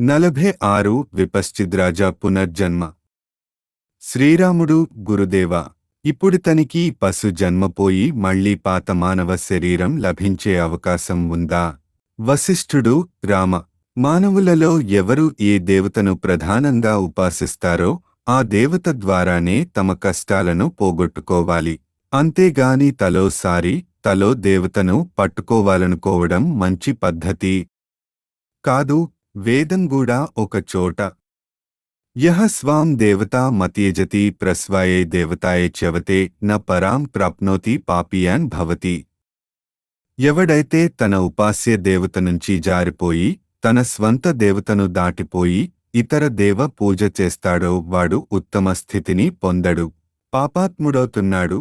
నలభై ఆరు విపశ్చిద్రాజ పునర్జన్మ శ్రీరాముడు గురుదేవ ఇప్పుడు తనికి పశు జన్మపోయి మళ్లీ పాత మానవ శరీరం లభించే అవకాశం ఉందా వశిష్ఠుడు రామ మానవులలో ఎవరు ఏ దేవతను ప్రధానంగా ఉపాసిస్తారో ఆ దేవత ద్వారానే తమ కష్టాలను పోగొట్టుకోవాలి అంతేగాని తలోసారి తలో దేవతను పట్టుకోవాలనుకోవడం మంచి పద్ధతి కాదు వేదం కూడా ఒక చోట యహ స్వాం దేవతా మత్యజతి ప్రస్వాయే దేవతాయే చవతే న పరాం ప్రాప్నోతి పాపియాన్ భవతి ఎవడైతే తన ఉపాస్య దేవత నుంచి జారిపోయి తన స్వంత దేవతను దాటిపోయి ఇతర దేవ పూజ చేస్తాడో వాడు ఉత్తమ స్థితిని పొందడు పాపాత్ముడవుతున్నాడు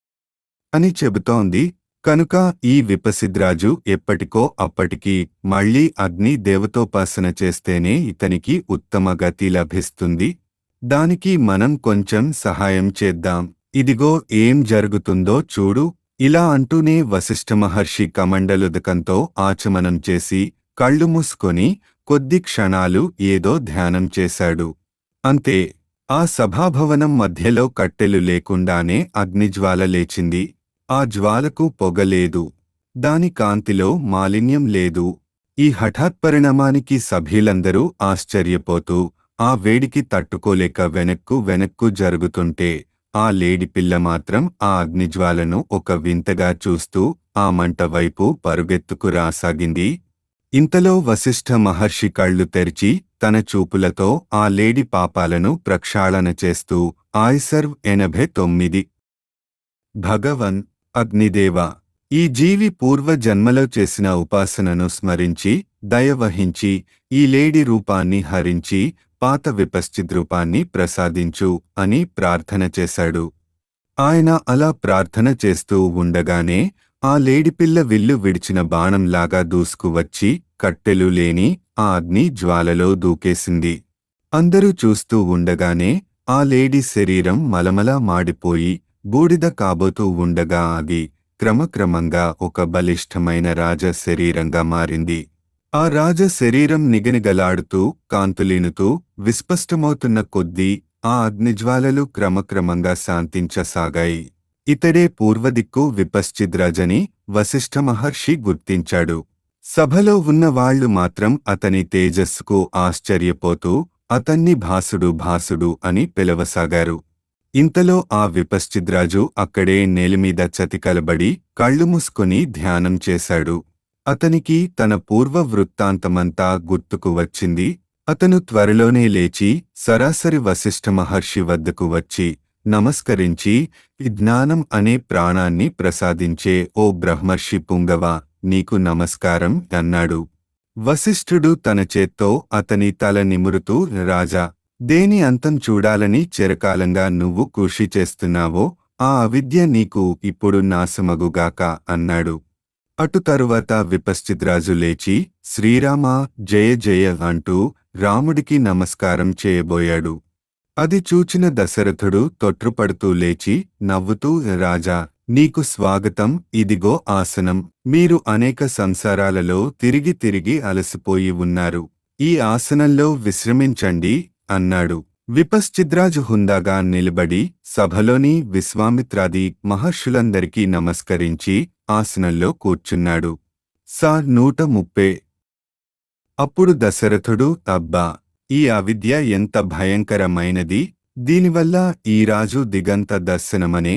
అని చెబుతోంది కనుక ఈ విపసిద్రాజు ఎప్పటికో అప్పటికి మళ్ళీ అగ్ని దేవతోపాసన చేస్తేనే ఇతనికి ఉత్తమ గతి లభిస్తుంది దానికి మనం కొంచెం సహాయం చేద్దాం ఇదిగో ఏం జరుగుతుందో చూడు ఇలా అంటూనే వశిష్ఠ మహర్షి కమండలుదకంతో ఆచమనం చేసి కళ్ళు మూసుకొని కొద్ది క్షణాలు ఏదో ధ్యానం చేశాడు అంతే ఆ సభాభవనం మధ్యలో కట్టెలు లేకుండానే అగ్నిజ్వాల లేచింది ఆ జ్వాలకు పొగలేదు దాని కాంతిలో మాలిన్యం లేదు ఈ హఠాత్ పరిణామానికి సభ్యులందరూ ఆశ్చర్యపోతూ ఆ వేడికి తట్టుకోలేక వెనక్కు వెనక్కు జరుగుతుంటే ఆ లేడిపిల్ల మాత్రం ఆ అగ్నిజ్వాలను ఒక వింతగా చూస్తూ ఆ మంట వైపు పరుగెత్తుకు రాసాగింది ఇంతలో వశిష్ఠ మహర్షి కళ్ళు తెరిచి తన చూపులతో ఆ లేడి పాపాలను ప్రక్షాళన చేస్తూ ఆయిసర్వ్ ఎనభై తొమ్మిది భగవన్ అగ్నిదేవ ఈ జీవి పూర్వ జన్మలో చేసిన ఉపాసనను స్మరించి దయవహించి ఈ లేడి రూపాన్ని హరించి పాత విపశ్చిత్ రూపాన్ని ప్రసాదించు అని ప్రార్థన చేశాడు ఆయన అలా ప్రార్థన చేస్తూ ఉండగానే ఆ లేడిపిల్ల విల్లు విడిచిన బాణంలాగా దూసుకువచ్చి కట్టెలు లేని ఆ అగ్ని జ్వాలలో దూకేసింది అందరూ చూస్తూ ఉండగానే ఆ లేడీ శరీరం మలమలా మాడిపోయి బూడిద కాబోతూ ఉండగా ఆగి క్రమక్రమంగా ఒక బలిష్టమైన రాజ శరీరంగా మారింది ఆ రాజ శరీరం నిగనిగలాడుతూ కాంతులీనుతూ విస్పష్టమవుతున్న కొద్దీ ఆ అగ్నిజ్వాలలు క్రమక్రమంగా శాంతించసాగాయి ఇతడే పూర్వదిక్కు విపశ్చిద్రాజని వశిష్ఠ మహర్షి గుర్తించాడు సభలో ఉన్న వాళ్లు మాత్రం అతని తేజస్సుకు ఆశ్చర్యపోతూ అతన్ని భాసుడు భాసుడు అని పిలవసాగారు ఇంతలో ఆ విపశ్చిద్రాజు అక్కడే నేలిమీద చతికలబడి కళ్ళు మూసుకొని ధ్యానం చేశాడు అతనికి తన పూర్వ వృత్తాంతమంతా గుర్తుకు వచ్చింది అతను త్వరలోనే లేచి సరాసరి వశిష్ఠ మహర్షి వద్దకు వచ్చి నమస్కరించి ఈ జ్ఞానం అనే ప్రాణాన్ని ప్రసాదించే ఓ బ్రహ్మర్షి పుంగవ నీకు నమస్కారం అన్నాడు వశిష్ఠుడు తన చేత్తో అతని తల నిమురుతూ రాజా దేని అంతం చూడాలని చిరకాలంగా నువ్వు కృషి చేస్తున్నావో ఆ అవిద్య నీకు ఇప్పుడు నాశమగుగాక అన్నాడు అటు తరువాత విపశ్చిద్రాజు లేచి శ్రీరామా జయ జయ అంటూ రాముడికి నమస్కారం చేయబోయాడు అది చూచిన దశరథుడు తొట్రుపడుతూ లేచి నవ్వుతూ రాజా నీకు స్వాగతం ఇదిగో ఆసనం మీరు అనేక సంసారాలలో తిరిగి తిరిగి అలసిపోయి ఉన్నారు ఈ ఆసనంలో విశ్రమించండి అన్నాడు విపశ్చిద్రాజు హుందాగా నిలబడి సభలోని విశ్వామిత్రాది మహర్షులందరికీ నమస్కరించి ఆసనంలో కూర్చున్నాడు సార్ నూట ముప్పే అప్పుడు దశరథుడు అబ్బా ఈ అవిద్య ఎంత భయంకరమైనది దీనివల్ల ఈ రాజు దిగంత దర్శనమనే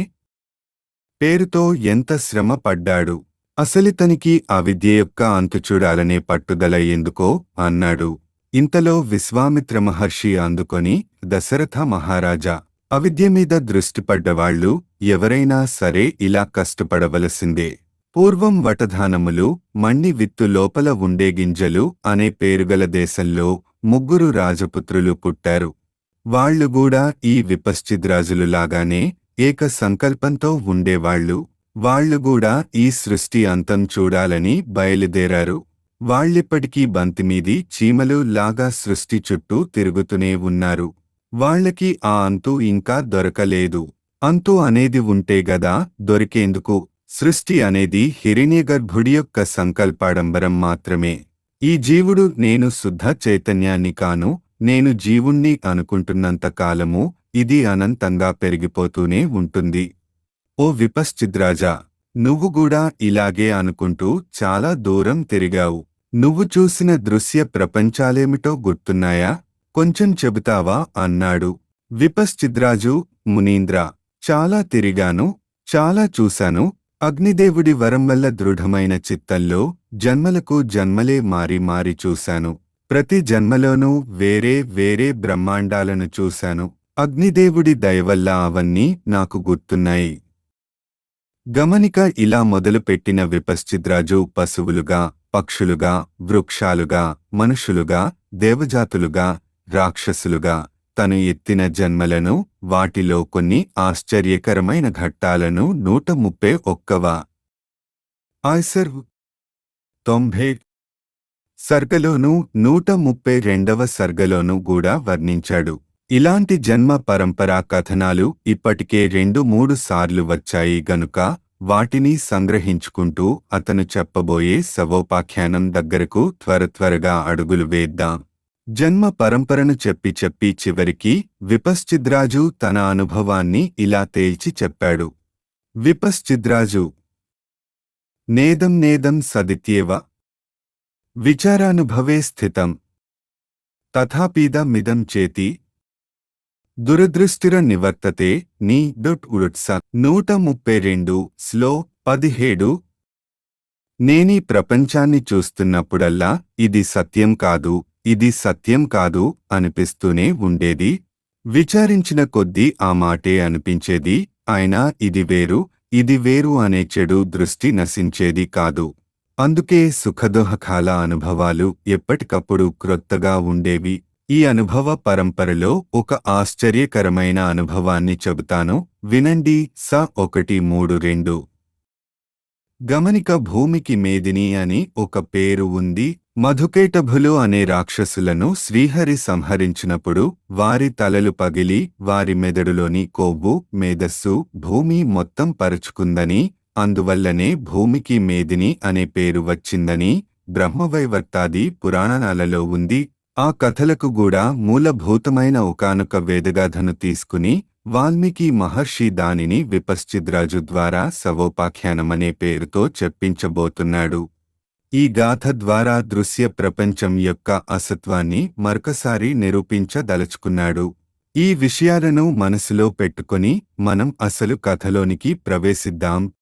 పేరుతో ఎంత శ్రమ పడ్డాడు అసలితనికి అవిద్య యొక్క అంతు చూడాలనే పట్టుదల ఎందుకో అన్నాడు ఇంతలో విశ్వామిత్ర మహర్షి అందుకొని దశరథ మహారాజా అవిద్య మీద దృష్టి పడ్డవాళ్లు ఎవరైనా సరే ఇలా కష్టపడవలసిందే పూర్వం వటధానములు మణ్ణి విత్తు లోపల ఉండే గింజలు అనే పేరుగల దేశంలో ముగ్గురు రాజపుత్రులు పుట్టారు వాళ్లు కూడా ఈ విపశ్చిద్రాజులు లాగానే ఏక సంకల్పంతో ఉండేవాళ్లు వాళ్లు కూడా ఈ సృష్టి అంతం చూడాలని బయలుదేరారు వాళ్ళిప్పటికీ బంతిమీది చీమలు లాగా సృష్టి చుట్టూ తిరుగుతూనే ఉన్నారు వాళ్ళకి ఆ అంతు ఇంకా దొరకలేదు అంతు అనేది ఉంటే గదా దొరికేందుకు సృష్టి అనేది హిరణ్యగర్భుడి యొక్క సంకల్పాడంబరం మాత్రమే ఈ జీవుడు నేను శుద్ధ చైతన్యాన్ని కాను నేను జీవుణ్ణి అనుకుంటున్నంత కాలము ఇది అనంతంగా పెరిగిపోతూనే ఉంటుంది ఓ విపశ్చిద్రాజా నువ్వు కూడా ఇలాగే అనుకుంటూ చాలా దూరం తిరిగావు నువ్వు చూసిన దృశ్య ప్రపంచాలేమిటో గుర్తున్నాయా కొంచెం చెబుతావా అన్నాడు విపశ్చిద్రాజు మునీంద్ర చాలా తిరిగాను చాలా చూశాను అగ్నిదేవుడి వరం వల్ల దృఢమైన చిత్తంలో జన్మలకు జన్మలే మారి మారి చూశాను ప్రతి జన్మలోనూ వేరే వేరే బ్రహ్మాండాలను చూశాను అగ్నిదేవుడి దయవల్ల అవన్నీ నాకు గుర్తున్నాయి గమనిక ఇలా మొదలుపెట్టిన విపశ్చిద్రాజు పశువులుగా పక్షులుగా వృక్షాలుగా మనుషులుగా దేవజాతులుగా రాక్షసులుగా తను ఎత్తిన జన్మలను వాటిలో కొన్ని ఆశ్చర్యకరమైన ఘట్టాలను నూట ముప్పై ఒక్కవ ఆయ్సర్ తొంభై సర్గలోనూ నూట ముప్పై రెండవ సర్గలోనూ కూడా వర్ణించాడు ఇలాంటి జన్మ పరంపరా కథనాలు ఇప్పటికే రెండు మూడు సార్లు వచ్చాయి గనుక వాటిని సంగ్రహించుకుంటూ అతను చెప్పబోయే సవోపాఖ్యానం దగ్గరకు త్వర త్వరగా అడుగులు వేద్దాం జన్మ పరంపరను చెప్పి చెప్పి చివరికి విపశ్చిద్రాజు తన అనుభవాన్ని ఇలా తేల్చి చెప్పాడు విపశ్చిద్రాజు నేదం నేదం సదిత్యేవ విచారానుభవే స్థితం తథాపీదమిదం చేతి దురదృష్టిర నివర్తతే నీ డొట్ ఉడుట్స నూట ముప్పై రెండు స్లో పదిహేడు నేనీ ప్రపంచాన్ని చూస్తున్నప్పుడల్లా ఇది సత్యం కాదు ఇది సత్యం కాదు అనిపిస్తూనే ఉండేది విచారించిన కొద్దీ ఆ మాటే అనిపించేది అయినా ఇది వేరు ఇది వేరు అనే చెడు దృష్టి నశించేది కాదు అందుకే సుఖదుహకాల అనుభవాలు ఎప్పటికప్పుడు క్రొత్తగా ఉండేవి ఈ అనుభవ పరంపరలో ఒక ఆశ్చర్యకరమైన అనుభవాన్ని చెబుతాను వినండి స ఒకటి మూడు రెండు గమనిక భూమికి మేదిని అని ఒక పేరు ఉంది మధుకేటభులు అనే రాక్షసులను శ్రీహరి సంహరించినప్పుడు వారి తలలు పగిలి వారి మెదడులోని కొవ్వు మేధస్సు భూమి మొత్తం పరుచుకుందని అందువల్లనే భూమికి మేదిని అనే పేరు వచ్చిందని బ్రహ్మవైవర్తాది పురాణాలలో ఉంది ఆ కథలకు కూడా మూలభూతమైన ఒకానొక వేదగాథను తీసుకుని వాల్మీకి మహర్షి దానిని విపశ్చిద్రాజు ద్వారా సవోపాఖ్యానమనే పేరుతో చెప్పించబోతున్నాడు ఈ గాథ ద్వారా దృశ్య ప్రపంచం యొక్క అసత్వాన్ని మరొకసారి నిరూపించదలుచుకున్నాడు ఈ విషయాలను మనసులో పెట్టుకొని మనం అసలు కథలోనికి ప్రవేశిద్దాం